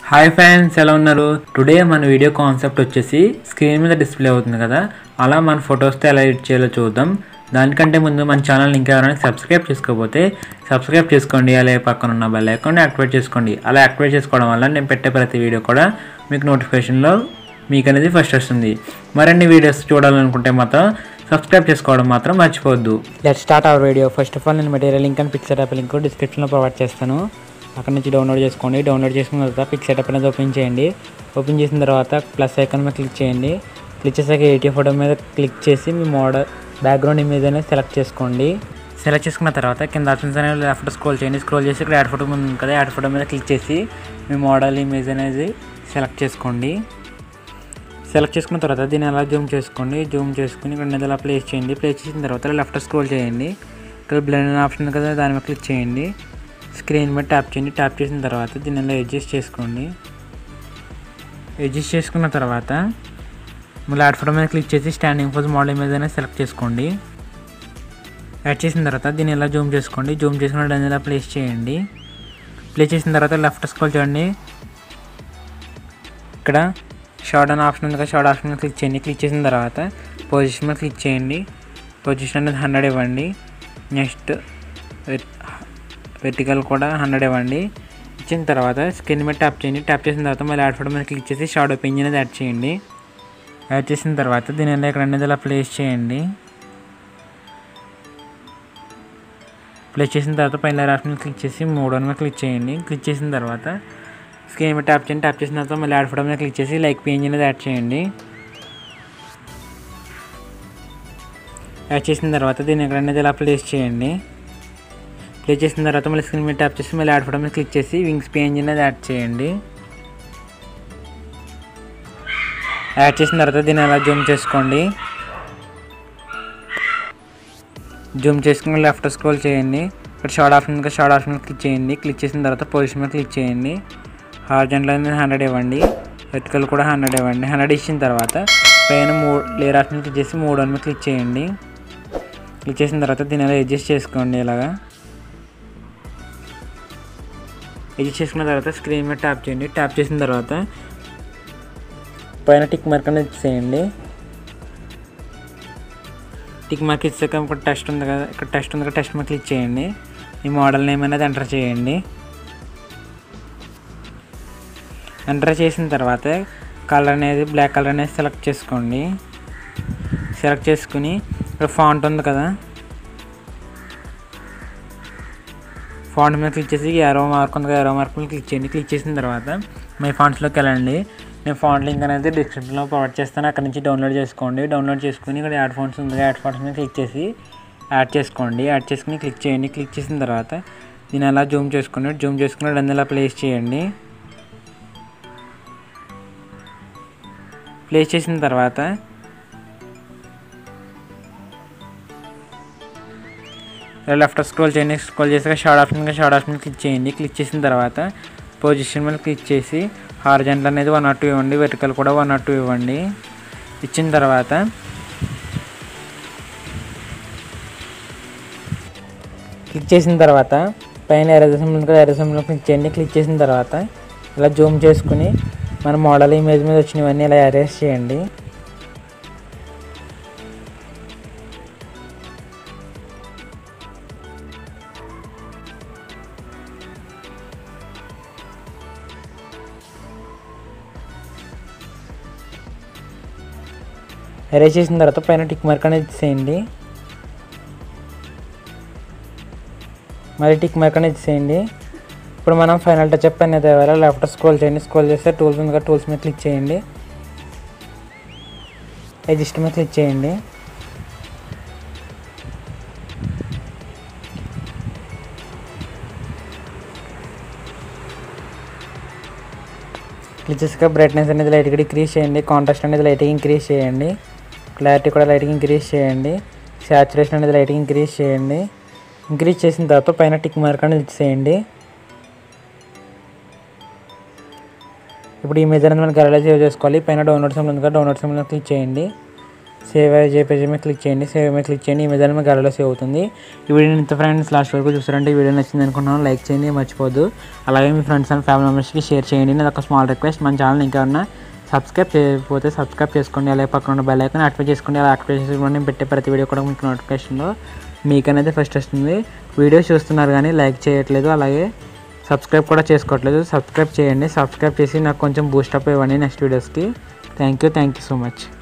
hi friends ఎలా ఉన్నారు today మన వీడియో కాన్సెప్ట్ వచ్చేసి స్క్రీన్ మీద డిస్ప్లే అవుతుంది కదా అలా మన ఫొటోస్తో ఎలా ఎడిట్ చేయాలో చూద్దాం దానికంటే ముందు మన ఛానల్ ఇంకా ఎవరైనా సబ్స్క్రైబ్ చేసుకోకపోతే సబ్స్క్రైబ్ చేసుకోండి అలాగే పక్కన ఉన్న బెల్ ఐకాన్ యాక్టివేట్ చేసుకోండి అలా యాక్టివేట్ చేసుకోవడం వల్ల నేను పెట్టే ప్రతి వీడియో కూడా మీకు నోటిఫికేషన్లో మీకు అనేది ఫస్ట్ వస్తుంది మరిన్ని వీడియోస్ చూడాలనుకుంటే మాత్రం సబ్స్క్రైబ్ చేసుకోవడం మాత్రం మర్చిపోవద్దు let start our video first of all నేను material link and picture app link డిస్క్రిప్షన్లో ప్రొవైడ్ చేస్తాను అక్కడ నుంచి డౌన్లోడ్ చేసుకోండి డౌన్లోడ్ చేసుకున్న తర్వాత పిక్చర్ యాప్ అనేది ఓపెన్ చేయండి ఓపెన్ చేసిన తర్వాత ప్లస్ ఐకాన్ మీద క్లిక్ చేయండి క్లిక్ చేసాక ఎయిటీ ఫోటో మీద క్లిక్ చేసి మీ మోడల్ బ్యాక్గ్రౌండ్ ఇమేజ్ అనేది సెలెక్ట్ చేసుకోండి సెలెక్ట్ చేసుకున్న తర్వాత కింద ఆప్షన్స్ అనేవి లెఫ్ట్ స్క్రోల్ చేయండి స్క్రోల్ చేసి ఇక్కడ యాడ్ ఫోటో ముందు ఉంది కదా యాడ్ ఫోటో మీద క్లిక్ చేసి మీ మోడల్ ఇమేజ్ అనేది సెలెక్ట్ చేసుకోండి సెలెక్ట్ చేసుకున్న తర్వాత దీన్ని అలా జూమ్ చేసుకోండి జూమ్ చేసుకుని ఇక్కడ అనేది అలా ప్లేస్ చేయండి ప్లేస్ చేసిన తర్వాత లెఫ్ట్ స్క్రోల్ చేయండి ఇక్కడ బ్లెండ్ ఆప్షన్ ఉంది కదా దాని మీద క్లిక్ చేయండి స్క్రీన్ మీద ట్యాప్ చేయండి ట్యాప్ చేసిన తర్వాత దీన్ని అలా అడ్జస్ట్ చేసుకోండి అడ్జస్ట్ చేసుకున్న తర్వాత మళ్ళీ యాడ్ ఫోటో మీద క్లిక్ చేసి స్టాండింగ్ పోజ్ మోడల్ ఇమేజ్ అనేది సెలెక్ట్ చేసుకోండి యాడ్ చేసిన తర్వాత దీన్ని ఇలా జూమ్ చేసుకోండి జూమ్ చేసుకున్న దాన్ని ఇలా ప్లేస్ చేయండి ప్లేస్ చేసిన తర్వాత లెఫ్ట్ స్క్రోల్ చేయండి ఇక్కడ షార్ట్ అనే ఆప్షన్ ఉంది కదా షార్ట్ ఆప్షన్ మీద క్లిక్ చేయండి క్లిక్ చేసిన తర్వాత పొజిషన్ మీద క్లిక్ చేయండి పొజిషన్ అనేది హండ్రెడ్ ఇవ్వండి నెక్స్ట్ వెర్టికల్ కూడా హండ్రెడ్ ఇవ్వండి ఇచ్చిన తర్వాత స్క్రీన్ మీద ట్యాప్ చేయండి ట్యాప్ చేసిన తర్వాత మళ్ళీ యాడ్ ఫోటో మీద క్లిక్ చేసి షాడో పెంజ్ అనేది యాడ్ చేయండి యాడ్ చేసిన తర్వాత దీని ఇలా ఇక్కడ అనేది ఇలా ప్లేస్ చేయండి ప్లేస్ చేసిన తర్వాత పైన ఆప్షన్ మీద క్లిక్ చేసి మూడో మీద క్లిక్ చేయండి క్లిక్ చేసిన తర్వాత స్క్రీన్ మీద ట్యాప్ చేయండి ట్యాప్ చేసిన తర్వాత మళ్ళీ యాడ్ ఫోటో మీద క్లిక్ చేసి లైక్ పేజ్ అనేది యాడ్ చేయండి యాడ్ చేసిన తర్వాత దీన్ని ఎక్కడ అనేది ఇలా ప్లేస్ చేయండి ప్లేస్ చేసిన తర్వాత మళ్ళీ స్క్రీన్ మీద ట్యాప్ చేసి మళ్ళీ యాడ్ ఫోటో మీద క్లిక్ చేసి వింగ్స్ పేజ్ అనేది యాడ్ చేయండి యాడ్ చేసిన తర్వాత దీన్ని అలా జూమ్ చేసుకోండి జూమ్ చేసుకుని లెఫ్ట్ స్క్రోల్ చేయండి ఇక్కడ షార్ట్ ఆప్షన్ ఉంది షార్ట్ ఆప్షన్ మీద క్లిక్ చేయండి క్లిక్ చేసిన తర్వాత పొజిషన్ మీద క్లిక్ చేయండి హార్జెంట్లో అనేది హండ్రెడ్ ఇవ్వండి వెర్టికల్ కూడా హండ్రెడ్ ఇవ్వండి హండ్రెడ్ ఇచ్చిన తర్వాత పైన మూడు లేయర్ ఆప్షన్ క్లిక్ చేసి మూడు మీద క్లిక్ చేయండి క్లిక్ చేసిన తర్వాత దీని అలా అడ్జస్ట్ చేసుకోండి ఇలాగా అడ్జస్ట్ చేసుకున్న తర్వాత స్క్రీన్ మీద ట్యాప్ చేయండి ట్యాప్ చేసిన తర్వాత పైన టిక్ మార్క్ అనేది చేయండి టిక్ మార్క్ ఇచ్చాక ఇక్కడ టెస్ట్ ఉంది కదా ఇక్కడ టెస్ట్ ఉంది కదా టెస్ట్ మీద క్లిక్ చేయండి ఈ మోడల్ నేమ్ అనేది ఎంటర్ చేయండి ఎంటర్ చేసిన తర్వాత కలర్ అనేది బ్లాక్ కలర్ అనేది సెలెక్ట్ చేసుకోండి సెలెక్ట్ చేసుకుని ఇక్కడ ఫాంట్ ఉంది కదా ఫాంట్ మీద క్లిక్ చేసి ఏరో మార్క్ ఉంది కదా ఏరో మార్క్ మీద క్లిక్ చేయండి క్లిక్ చేసిన తర్వాత మై ఫాంట్స్లోకి వెళ్ళండి నేను ఫాంట్ లింక్ అనేది డిస్క్రిప్షన్లో ప్రొవైడ్ చేస్తాను అక్కడ నుంచి డౌన్లోడ్ చేసుకోండి డౌన్లోడ్ చేసుకుని ఇక్కడ యాడ్ ఫోన్స్ ఉంది యాడ్ ఫోన్స్ మీద క్లిక్ చేసి యాడ్ చేసుకోండి యాడ్ చేసుకుని క్లిక్ చేయండి క్లిక్ చేసిన తర్వాత దీన్ని అలా జూమ్ చేసుకుని జూమ్ చేసుకుని దాన్ని ఇలా ప్లేస్ చేయండి ప్లేస్ చేసిన తర్వాత లెఫ్ట్ స్క్రోల్ చేయండి స్క్రోల్ చేసాక short option short option click చేయండి క్లిక్ చేసిన తర్వాత పొజిషన్ మీద క్లిక్ చేసి హార్జెంటల్ అనేది వన్ నాట్ టూ ఇవ్వండి వెర్టికల్ కూడా వన్ నాట్ టూ ఇవ్వండి ఇచ్చిన తర్వాత క్లిక్ చేసిన తర్వాత పైన ఎరజసంలో ఎరజసంలో క్లిక్ చేయండి క్లిక్ చేసిన తర్వాత ఇలా జూమ్ చేసుకుని మన మోడల్ ఇమేజ్ మీద వచ్చినవన్నీ ఇలా అరేంజ్ చేయండి అరేంజ్ చేసిన తర్వాత పైన టిక్ మార్క్ అనేది చేయండి మరి టిక్ మార్క్ అనేది చేయండి ఇప్పుడు మనం ఫైనల్ టచ్ అప్ అనేది ఇవ్వాలి లెఫ్ట్ స్క్రోల్ చేయండి స్క్రోల్ చేస్తే టూల్స్ ఉంది టూల్స్ మీద క్లిక్ చేయండి అడ్జస్ట్ మీద క్లిక్ చేయండి క్లిక్ చేసాక బ్రైట్నెస్ అనేది లైట్గా డిక్రీజ్ చేయండి కాంట్రాస్ట్ అనేది లైట్గా ఇంక్రీజ్ చేయండి క్లారిటీ కూడా లైట్గా ఇంక్రీజ్ చేయండి సాచురేషన్ అనేది లైట్గా ఇంక్రీజ్ చేయండి ఇంక్రీజ్ చేసిన తర్వాత పైన టిక్ మార్క్ అనేది చేయండి ఇప్పుడు ఇమేజ్ అనేది మనం గెలరీ సేవ్ చేసుకోవాలి పైన డౌన్లోడ్ సింబల్ ఉంది కదా డౌన్లోడ్ సింబల్ క్లిక్ చేయండి సేవ్ యాజ్ జేపీజీ మీద క్లిక్ చేయండి సేవ్ మీద క్లిక్ చేయండి ఈ విధంగా మీ గలలో సేవ్ అవుతుంది ఈ వీడియో ఇంత ఫ్రెండ్స్ లాస్ట్ వరకు చూస్తారంటే ఈ వీడియో నచ్చింది అనుకున్నాను లైక్ చేయండి మర్చిపోద్దు అలాగే మీ ఫ్రెండ్స్ అండ్ ఫ్యామిలీ మెంబర్స్కి షేర్ చేయండి నేను ఒక స్మాల్ రిక్వెస్ట్ మన ఛానల్ ఇంకేమన్నా సబ్స్క్రైబ్ చేయకపోతే సబ్స్క్రైబ్ చేసుకోండి అలాగే పక్కన ఉన్న బెల్ ఐకాన్ యాక్టివేట్ చేసుకోండి అలా యాక్టివేట్ చేసుకోండి నేను పెట్టే ప్రతి వీడియో కూడా మీకు నోటిఫికేషన్లో మీకనేది ఫస్ట్ వస్తుంది వీడియో చూస్తున్నారు కానీ లైక్ చేయట్లేదు అలాగే సబ్స్క్రైబ్ కూడా చేసుకోవట్లేదు సబ్స్క్రైబ్ చేయండి సబ్స్క్రైబ్ చేసి నాకు కొంచెం బూస్టప్ ఇవ్వండి నెక్స్ట్ వీడియోస్కి thank you thank you so much